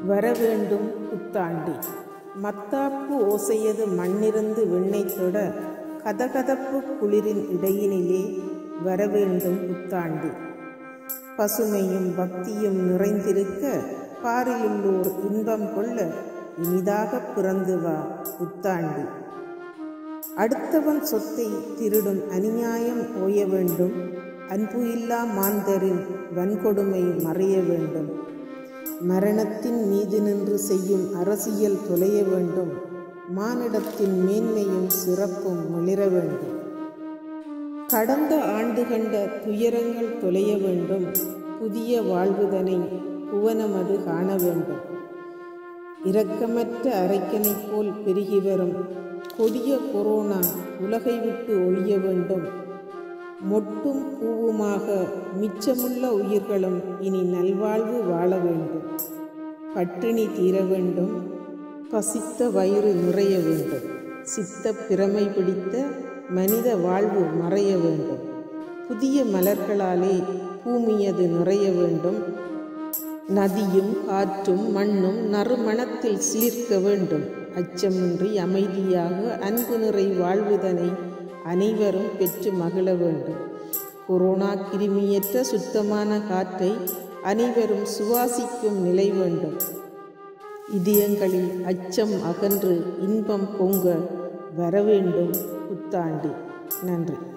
வரவேண்டும் புத்தாண்டி மத்தாப்பு ஓசையது மண்ணிருந்து வெண்ணெய் தொட கதகதப்பு குளிரின் இடையினிலே வரவேண்டும் புத்தாண்டி பசுமையும் பக்தியும் நிறைந்திருக்க பாரிலுள்ளோர் இன்பம் கொள்ள இனிதாக பிறந்து வா புத்தாண்டி அடுத்தவன் சொத்தை திருடும் அநியாயம் ஓய வேண்டும் அன்பு இல்லா மாந்தரின் வன்கொடுமை மறைய வேண்டும் மரணத்தின் மீது நின்று செய்யும் அரசியல் தொலைய வேண்டும் மானிடத்தின் மேன்மையும் சிறப்பும் மிளிர வேண்டும் கடந்த ஆண்டு கண்ட துயரங்கள் தொலைய வேண்டும் புதிய வாழ்வுதனை புவனமது காண வேண்டும் இரக்கமற்ற அரைக்கனைப் போல் பெருகி வரும் கொடிய கொரோனா உலகை விட்டு ஒழிய வேண்டும் மொட்டும் பூவுமாக மிச்சமுள்ள உயிர்களும் இனி நல்வாழ்வு வாழ வேண்டும் பட்டினி தீர வேண்டும் பசித்த வயிறு நிறைய வேண்டும் சித்த பிரமை பிடித்த மனித வாழ்வு மறைய வேண்டும் புதிய மலர்களாலே பூமியது நிறைய வேண்டும் நதியும் காற்றும் மண்ணும் நறுமணத்தில் சீர்க்க வேண்டும் அச்சமின்றி அமைதியாக அன்பு நிறை வாழ்வுதனை அனைவரும் பெற்று மகிழ வேண்டும் கொரோனா கிருமியற்ற சுத்தமான காற்றை அனைவரும் சுவாசிக்கும் நிலை வேண்டும் இதயங்களில் அச்சம் அகன்று இன்பம் பொங்க வரவேண்டும் புத்தாண்டி நன்றி